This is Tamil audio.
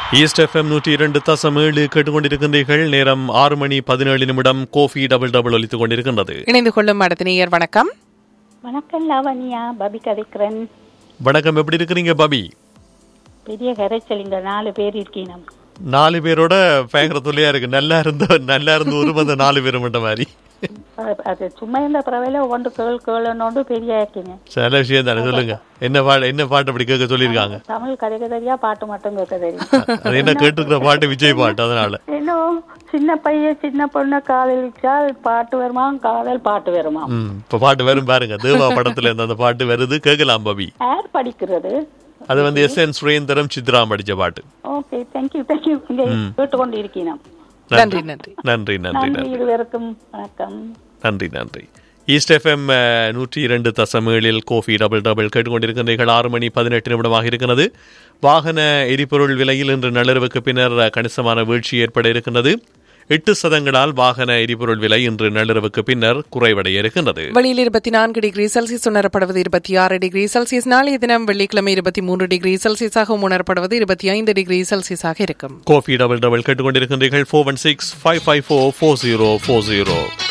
ஈஸ்ட் எஃப்எம் நூற்றி இரண்டு தசம் ஏழு கேட்டுக்கொண்டிருக்கின்றீர்கள் நேரம் ஆறு மணி பதினேழு நிமிடம் கோஃபி டபுள் டபுள் ஒலித்துக் கொண்டிருக்கின்றது இணைந்து கொள்ளும் அடுத்த நேயர் வணக்கம் வணக்கம் லாவண்யா பபி கதைக்கிறேன் வணக்கம் எப்படி இருக்கிறீங்க பாபி பெரிய கரைச்சல் இங்க நாலு பேர் இருக்கீங்க நாலு பேரோட பயங்கர தொல்லையா இருக்கு நல்லா இருந்த நல்லா இருந்து ஒரு அந்த நாலு பேர் மட்டும் மாதிரி அ- அது சும்மா இந்த பிறவையில ஒன்று கேள் கேளுன்னு பெரிய ஆக்கிங்க சில விஷயம் தானே சொல்லுங்க என்ன பாட்டு என்ன பாட்டு அப்படி கேட்க சொல்லியிருக்காங்க தமிழ் கதைக்க தெரியா பாட்டு மட்டும் கேட்க தெரியும் அது என்ன கேட்டிருக்கிற பாட்டு விஜய் பாட்டு அதனால இன்னும் சின்ன பையன் சின்ன பொண்ணை காதலிச்சால் பாட்டு வருமா காதல் பாட்டு வருமா ம் இப்ப பாட்டு வரும் பாருங்க தேவா படத்துல இருந்து அந்த பாட்டு வருது கேட்கலாம் பாபி யார் படிக்கிறது அது வந்து எஸ் என் சுரேந்தரம் சித்ரா படிச்ச பாட்டு ஓகே தேங்க்யூ தேங்க்யூ இங்க கேட்டுக்கொண்டு இருக்கீங்க நன்றி நன்றி நன்றி நன்றி நன்றி நன்றி இருவருக்கும் வணக்கம் நன்றி நன்றி ஈஸ்ட் எஃப்எம் நூற்றி இரண்டு தசம் ஏழில் கோஃபி டபுள் டபுள் கேட்டுக்கொண்டிருக்கின்றீர்கள் ஆறு மணி பதினெட்டு நிமிடமாக இருக்கிறது வாகன எரிபொருள் விலையில் இன்று நள்ளிரவுக்கு பின்னர் அஹ், கணிசமான வீழ்ச்சி ஏற்பட இருக்கின்றது எட்டு சதங்களால் வாகன எரிபொருள் விலை இன்று நள்ளிரவுக்கு பின்னர் குறைவடைய இருக்கின்றது வெளியில் இருபத்தி நான்கு டிகிரி செல்சியஸ் உணரப்படுவது இருபத்தி ஆறு டிகிரி செல்சியஸ் நாளைய தினம் வெள்ளிக்கிழமை இருபத்தி மூன்று டிகிரி செல்சியஸாக உணரப்படுவது இருபத்தி ஐந்து டிகிரி செல்சியஸாக இருக்கும் கோஃபி டபுள் டபுள் கேட்டுக்கொண்டிருக்கின்றீர்கள் four one six five five four four zero four zero